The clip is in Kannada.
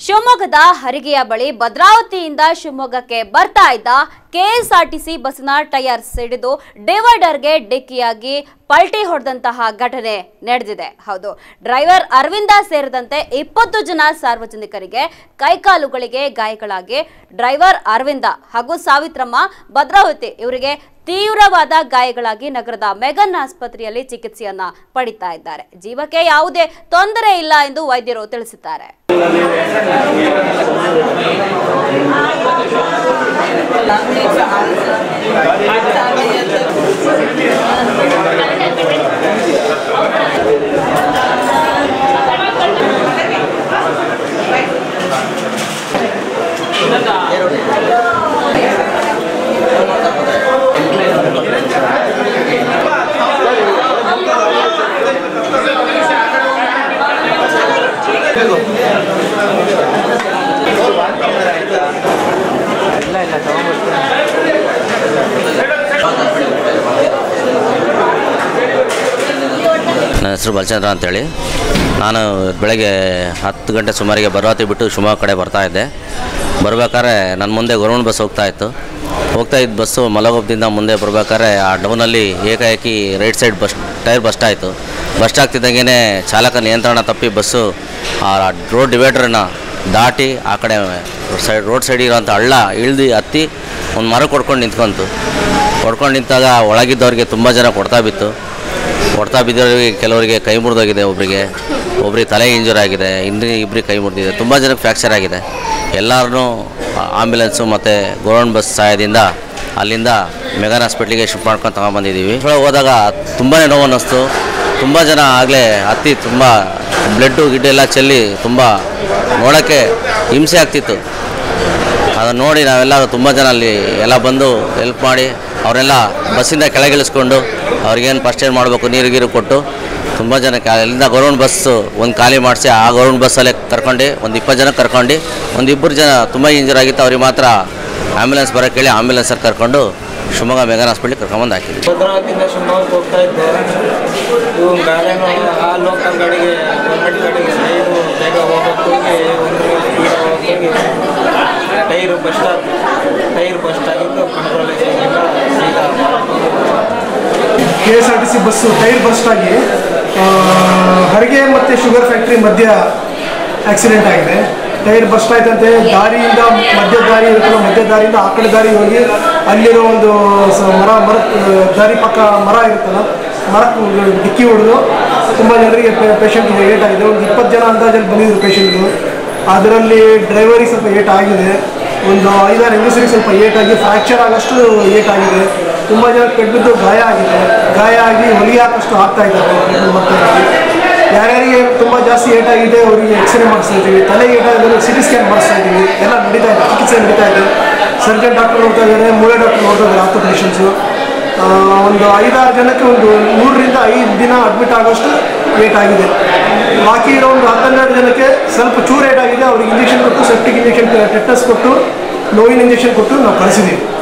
ಶಿವಮೊಗ್ಗದ ಹರಿಗೆಯ ಬಳಿ ಭದ್ರಾವತಿಯಿಂದ ಶಿವಮೊಗ್ಗಕ್ಕೆ ಬರ್ತಾ ಇದ್ದ ಕೆಎಸ್ಆರ್ಟಿಸಿ ಬಸ್ನ ಟೈರ್ ಸಿಡಿದು ಡಿವೈಡರ್ಗೆ ಡಿಕ್ಕಿಯಾಗಿ ಪಲ್ಟಿ ಹೊಡೆದಂತಹ ಘಟನೆ ನಡೆದಿದೆ ಹೌದು ಡ್ರೈವರ್ ಅರವಿಂದ ಸೇರಿದಂತೆ ಇಪ್ಪತ್ತು ಜನ ಸಾರ್ವಜನಿಕರಿಗೆ ಕೈಕಾಲುಗಳಿಗೆ ಗಾಯಗಳಾಗಿ ಡ್ರೈವರ್ ಅರವಿಂದ ಹಾಗೂ ಸಾವಿತ್ರಮ್ಮ ಭದ್ರಾವತಿ ಇವರಿಗೆ ತೀವ್ರವಾದ ಗಾಯಗಳಾಗಿ ನಗರದ ಮೆಗನ್ ಆಸ್ಪತ್ರೆಯಲ್ಲಿ ಚಿಕಿತ್ಸೆಯನ್ನ ಪಡಿತಾ ಇದ್ದಾರೆ ಜೀವಕ್ಕೆ ಯಾವುದೇ ತೊಂದರೆ ಇಲ್ಲ ಎಂದು ವೈದ್ಯರು ತಿಳಿಸಿದ್ದಾರೆ ನನ್ನ ಹೆಸರು ಬಲಚಂದ್ರ ಅಂತೇಳಿ ನಾನು ಬೆಳಗ್ಗೆ ಹತ್ತು ಗಂಟೆ ಸುಮಾರಿಗೆ ಭದ್ರಾವತಿ ಬಿಟ್ಟು ಶಿವಮೊಗ್ಗ ಕಡೆ ಬರ್ತಾ ಇದ್ದೆ ಬರ್ಬೇಕಾದ್ರೆ ನನ್ನ ಮುಂದೆ ಗೌರ್ಮೆಂಟ್ ಬಸ್ ಹೋಗ್ತಾ ಇತ್ತು ಹೋಗ್ತಾ ಇದ್ದ ಬಸ್ಸು ಮಲಗೊಬ್ಬದಿಂದ ಮುಂದೆ ಬರ್ಬೇಕಾದ್ರೆ ಆ ಡೌನಲ್ಲಿ ಏಕಾಏಕಿ right side bus tyre burst ಆಯಿತು ಬಸ್ಟ್ ಆಗ್ತಿದ್ದಂಗೆ ಚಾಲಕ ನಿಯಂತ್ರಣ ತಪ್ಪಿ ಬಸ್ಸು ಆ ರೋಡ್ ಡಿವೈಡ್ರನ್ನ ದಾಟಿ ಆ ಕಡೆ ಸೈಡ್ ರೋಡ್ ಸೈಡ್ ಇರೋಂಥ ಹಳ್ಳ ಇಳ್ದು ಹತ್ತಿ ಒಂದು ಮರ ಕೊಡ್ಕೊಂಡು ನಿಂತ್ಕೊಂತು ಕೊಡ್ಕೊಂಡು ನಿಂತಾಗ ಒಳಗಿದ್ದವ್ರಿಗೆ ತುಂಬ ಜನ ಕೊಡ್ತಾ ಬಿತ್ತು ಹೊಡ್ತಾ ಬಿದ್ದವರಿಗೆ ಕೆಲವರಿಗೆ ಕೈ ಮುರಿದೋಗಿದೆ ಒಬ್ಬರಿಗೆ ಒಬ್ರಿಗೆ ತಲೆ ಇಂಜೂರ್ ಆಗಿದೆ ಇನ್ನು ಇಬ್ಬರಿಗೆ ಕೈ ಮುರಿದಿದೆ ತುಂಬ ಜನಕ್ಕೆ ಫ್ರ್ಯಾಕ್ಚರ್ ಆಗಿದೆ ಎಲ್ಲರನ್ನೂ ಆಂಬ್ಯುಲೆನ್ಸು ಮತ್ತು ಗೌರ್ಮೆಂಟ್ ಬಸ್ ಸಹಾಯದಿಂದ ಅಲ್ಲಿಂದ ಮೆಗಾನ್ ಹಾಸ್ಪಿಟ್ಲಿಗೆ ಶಿಫ್ಟ್ ಮಾಡ್ಕೊಂಡು ತಗೊಂಬಂದಿದ್ದೀವಿ ಒಳಗೆ ಹೋದಾಗ ತುಂಬಾ ನೋವು ಅನ್ನಿಸ್ತು ತುಂಬ ಜನ ಆಗಲೇ ಹತ್ತಿ ತುಂಬ ಬ್ಲಡ್ಡು ಗಿಡ್ಡು ಎಲ್ಲ ಚೆಲ್ಲಿ ತುಂಬ ನೋಡೋಕ್ಕೆ ಹಿಂಸೆ ಆಗ್ತಿತ್ತು ಅದನ್ನು ನೋಡಿ ನಾವೆಲ್ಲ ತುಂಬ ಜನ ಅಲ್ಲಿ ಎಲ್ಲ ಬಂದು ಹೆಲ್ಪ್ ಮಾಡಿ ಅವರೆಲ್ಲ ಬಸ್ಸಿಂದ ಕೆಳಗಿಳಿಸ್ಕೊಂಡು ಅವ್ರಿಗೇನು ಫಸ್ಟ್ ಏಡ್ ಮಾಡಬೇಕು ನೀರು ಗೀರು ಕೊಟ್ಟು ತುಂಬ ಜನಕ್ಕೆ ಅಲ್ಲಿಂದ ಗೌರ್ಮೆಂಟ್ ಬಸ್ಸು ಒಂದು ಖಾಲಿ ಮಾಡಿಸಿ ಆ ಗೌರ್ಮೆಂಟ್ ಬಸ್ಸಲ್ಲೇ ಕರ್ಕೊಂಡು ಒಂದು ಇಪ್ಪತ್ತು ಜನ ಕರ್ಕೊಂಡು ಒಂದು ಇಬ್ಬರು ಜನ ತುಂಬ ಇಂಜೂರ್ ಆಗಿತ್ತು ಅವ್ರಿಗೆ ಮಾತ್ರ ಆ್ಯಂಬುಲೆನ್ಸ್ ಬರೋಕ್ಕೆ ಹೇಳಿ ಆ್ಯಂಬುಲೆನ್ಸಲ್ಲಿ ಕರ್ಕೊಂಡು ಶಿವಮೊಗ್ಗ ಮೆಗಾನ್ ಹಾಸ್ಪಿಟ್ಲಿಗೆ ಕರ್ಕೊಂಬಂದು ಹಾಕಿದ್ವಿ ಭದ್ರಾವತಿಯಿಂದ ಶಿವಮೊಗ್ಗಕ್ಕೆ ಹೋಗ್ತಾ ಇದ್ದೆ ಇವು ಗಾಡಿನೂ ಆ ಲೋಕಲ್ ಗಾಡಿಗೆ ಗೌರ್ಮೆಂಟ್ ಗಾಡಿಗೆ ಟೈರು ಬೇಗ ಹೋಗೋಕ್ಕೆ ಹೋಗಿ ಒಂದು ಸ್ಪೀಡ್ ಹೋಗೋಕ್ಕೆ ಹೋಗಿ ಟೈರು ಬಸ್ಟ್ ಆಗಿ ಟೈರ್ ಬಸ್ಟ್ ಆಗಿದ್ದು ಕಂಟ್ರೋಲ್ ಸೀದಾ K S R T C bus tyre burst ಆಗಿ ಆ, ಹರಿಗೆ ಮತ್ತು ಶುಗರ್ ಫ್ಯಾಕ್ಟ್ರಿ ಮಧ್ಯ ಆಕ್ಸಿಡೆಂಟ್ ಆಗಿದೆ ಟೈರ್ ಬಸ್ಟ್ ಆಯ್ತಂತೆ ದಾರಿಯಿಂದ ಮಧ್ಯ ದಾರಿ ಇರುತ್ತಲ್ಲ ಮಧ್ಯ ದಾರಿಯಿಂದ ಆ ಕಡೆ ದಾರಿ ಹೋಗಿ ಅಲ್ಲಿರೋ ಒಂದು ಸ- ಮರ ಮರ ದಾರಿ ಪಕ್ಕ ಮರ ಇರುತ್ತಲ್ಲ ಮರಕ್ಕೆ ಡಿಕ್ಕಿ ಹೊಡೆದು ತುಂಬ ಜನರಿಗೆ ಪೇಷಂಟ್ಗೆ ಏಟ್ ಆಗಿದೆ ಒಂದು ಇಪ್ಪತ್ತು ಜನ ಅಂದಾಜಲ್ಲಿ ಬಂದಿದ್ರು ಪೇಷಂಟ್ಗಳು ಅದರಲ್ಲಿ ಡ್ರೈವರಿಗೆ ಸ್ವಲ್ಪ ಏಟ್ ಆಗಿದೆ ಒಂದು ಐದಾರು ಹೆಂಗಸರಿಗೆ ಸ್ವಲ್ಪ ಏಟ್ ಆಗಿ ಫ್ರ್ಯಾಕ್ಚರ್ ಆಗೋಷ್ಟು ಏಟ್ ಆಗಿದೆ ತುಂಬ ಜನ ಕಡ್ಬಿದ್ದು ಗಾಯ ಆಗಿದೆ ಗಾಯ ಆಗಿ ಹೊಲಿಗೆ ಹಾಕೋಷ್ಟು ಆಗ್ತಾ ಇದ್ದಾರೆ ಟ್ರೀಟ್ಮೆಂಟ್ ಮಾಡ್ತಾ ಇದ್ದೀವಿ ಯಾರ್ಯಾರಿಗೆ ತುಂಬ ಜಾಸ್ತಿ ಏಟ್ ಆಗಿದೆ ಅವರಿಗೆ ಎಕ್ಸ್ರೇ ಮಾಡಿಸ್ತಾ ಇದ್ದೀವಿ ತಲೆ ಏಟ್ ಆಗಿದ್ರೆ ಸಿ ಟಿ ಸ್ಕ್ಯಾನ್ ಮಾಡಿಸ್ತಾ ಇದ್ದೀವಿ ಎಲ್ಲ ನಡೀತಾ ಇದೆ ಚಿಕಿತ್ಸೆ ನಡೀತಾ ಇದೆ ಸರ್ಜನ್ ಡಾಕ್ಟರ್ ನೋಡ್ತಾ ಇದ್ದಾರೆ ಮೂಳೆ ಡಾಕ್ಟರ್ ನೋಡ್ತಾ ಇದ್ದಾರೆ ಆರ್ಥೋಪೇಷನ್ಸು ಒಂದು ಐದಾರು ಜನಕ್ಕೆ ಒಂದು ಮೂರರಿಂದ ಐದು ದಿನ ಅಡ್ಮಿಟ್ ಆಗೋಷ್ಟು ಏಟ್ ಆಗಿದೆ ಬಾಕಿ ಇರೋ ಒಂದು ಹತ್ತೆರಡು ಜನಕ್ಕೆ ಸ್ವಲ್ಪ ಚೂರು ಏಟ್ ಆಗಿದೆ ಅವ್ರಿಗೆ ಇಂಜೆಕ್ಷನ್ ಕೊಟ್ಟು ಸೆಪ್ಟಿಕ್ ಇಂಜೆಕ್ಷನ್ ಟೆಟ್ನಸ್ ಕೊಟ್ಟು ನೋವಿನ ಇಂಜೆಕ್ಷನ್ ಕೊಟ್ಟು ನಾವು ಕಳಿಸಿದ್ದೀವಿ